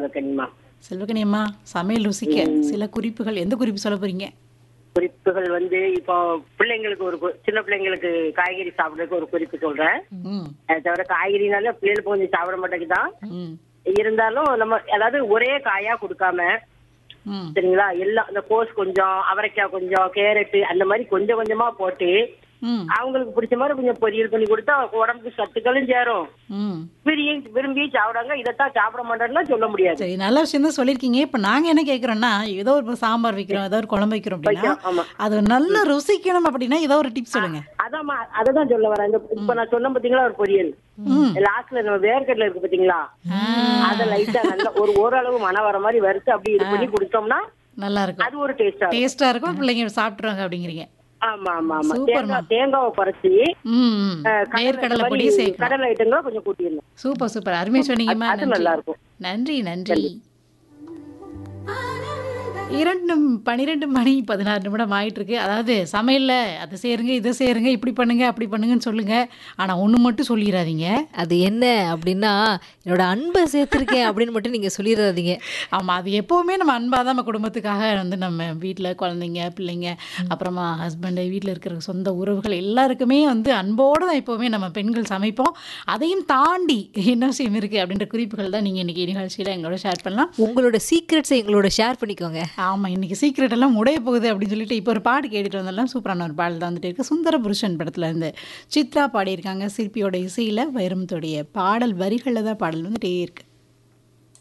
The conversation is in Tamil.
செல்வக்கனிமா செல்வகனி அம்மா சமையல் ருசிக்க சில குறிப்புகள் எந்த குறிப்பு சொல்ல போறீங்க குறிப்புகள் வந்து இப்போ பிள்ளைங்களுக்கு ஒரு கு- சின்ன பிள்ளைங்களுக்கு காய்கறி சாப்பிடுறதுக்கு ஒரு குறிப்பு சொல்றேன் ம் அது தவிர காய்கறினால பிள்ளைகளுக்கு கொஞ்சம் சாப்பிட மாட்டேங்குதான் ம் இருந்தாலும் நம்ம அதாவது ஒரே காயா கொடுக்காம ம் சரிங்களா எல்லாம் இந்த கோஸ் கொஞ்சம் அவரைக்காய் கொஞ்சம் கேரட் அந்த மாதிரி கொஞ்சம் கொஞ்சமா போட்டு ம் அவங்களுக்கு பிடிச்ச மாதிரி கொஞ்சம் பொரியல் பண்ணி கொடுத்தா உடம்புக்கு சத்துக்களும் சேரும் ம் விரும்பி விரும்பி சாப்பிடாங்க இதைத்தான் சாப்பிட மாட்டேன்னா சொல்ல முடியாது சரி நல்ல விஷயம் தான் சொல்லியிருக்கீங்க இப்போ நாங்கள் என்ன கேட்குறோன்னா ஏதோ ஒரு சாம்பார் வைக்கிறோம் ஏதோ ஒரு குழம்பு வைக்கிறோம் அப்படின்னா வைக்கிறோம், ஆமா. அது நல்லா ருசிக்கணும் அப்படின்னா ஏதோ ஒரு டிப் சொல்லுங்க அதாம்மா அததான் சொல்ல வரேன் இந்த இப்ப நான் சொன்ன பாத்தீங்களா ஒரு பொரியல் ம் லாஸ்ட்ல நம்ம வேர்க்கடல இருக்கு பாத்தீங்களா அத லைட்டா நல்லா ஒரு ஓரளவு மன வர மாதிரி வறுத்து அப்படி இது பண்ணி கொடுத்தோம்னா நல்லா இருக்கும் அது ஒரு டேஸ்டா டேஸ்டா இருக்கும் பிள்ளைங்க சாப்பிட்ருவாங்க அப்படிங்கிறீங்க ஆமா ஆமா ஆமா சூப்பர்மா. தேங்காய் தேங்காவை குறைச்சி ம் ம் வேர்க்கடலை பொடி சேர்க்கணும் கடலை ஐட்டங்களை கொஞ்சம் கூட்டிடணும் சூப்பர் சூப்பர் அருமையா சொன்னீங்கம்மா அது நன்றி நல்லா இருக்கும் நன்றி நன்றி இரண்டு பன்னிரெண்டு மணி பதினாறு நிமிடம் ஆயிட்டு இருக்கு அதாவது சமையல்ல அதை சேருங்க இதை சேருங்க இப்படி பண்ணுங்க அப்படி பண்ணுங்கன்னு சொல்லுங்க ஆனா ஒண்ணு மட்டும் சொல்லிடாதீங்க அது என்ன அப்படின்னா என்னோட அன்பை சேர்த்துருக்கேன் அப்படின்னு மட்டும் நீங்க சொல்லிடாதீங்க ஆமா அது எப்பவுமே நம்ம அன்பா தான் நம்ம குடும்பத்துக்காக வந்து நம்ம வீட்டில் குழந்தைங்க பிள்ளைங்க அப்புறமா ஹஸ்பண்டு வீட்டில் இருக்கிற சொந்த உறவுகள் எல்லாருக்குமே வந்து அன்போடு தான் எப்பவுமே நம்ம பெண்கள் சமைப்போம் அதையும் தாண்டி என்ன விஷயம் இருக்கு அப்படின்ற குறிப்புகள் தான் நீங்க இன்னைக்கு நிகழ்ச்சியில எங்களோட ஷேர் பண்ணலாம் உங்களோட சீக்ரெட்ஸை எங்களோட ஷேர் பண்ணிக்கோங்க ஆமா இன்னைக்கு சீக்கிரட் எல்லாம் உடைய போகுது அப்படின்னு சொல்லிட்டு இப்போ ஒரு பாட்டு கேட்டுட்டு வந்தாலும் சூப்பரான ஒரு பாடல் தான் வந்துட்டு இருக்கு சுந்தர புருஷன் படத்துல இருந்து சித்ரா பாடியிருக்காங்க சிற்பியோட இசையில வைரமுத்தோடைய பாடல் வரிகளில் தான் பாடல் வந்துட்டே இருக்கு